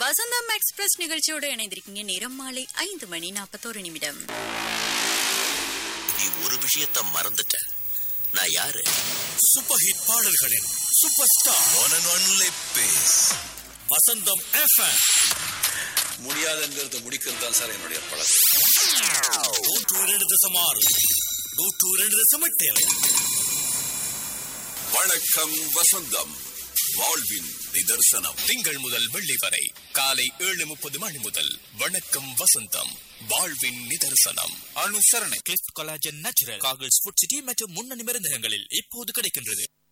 வசந்தம் express நிகழ்ச்சியோட இணைந்திருக்கீங்க நேரம் மாலை ஐந்து மணி நாற்பத்தோரு நிமிடம் நீ ஒரு விஷயத்த மறந்துட்ட நான் யாரு சூப்பர் ஹிட் பாடல்களின் super star one and only base Vasantham FM முடியாதுங்கிறத முடிக்கிறது தான் சார் என்னுடைய பழக்கம் நூற்று இரண்டு தசம் ஆறு நூற்று இரண்டு தசம் எட்டு வணக்கம் வசந்தம் வாழ்வின் நிதர்சனம் திங்கள் முதல் வெள்ளி வரை காலை ஏழு முப்பது மணி முதல் வணக்கம் வசந்தம் வாழ்வின் நிதர்சனம் அனுசரணை கிளிஃப்ட் கொலாஜன் நேச்சுரல் காகிள்ஸ் ஃபுட் சிட்டி மற்றும் முன்னணி மருந்தகங்களில் இப்போது கிடைக்கின்றது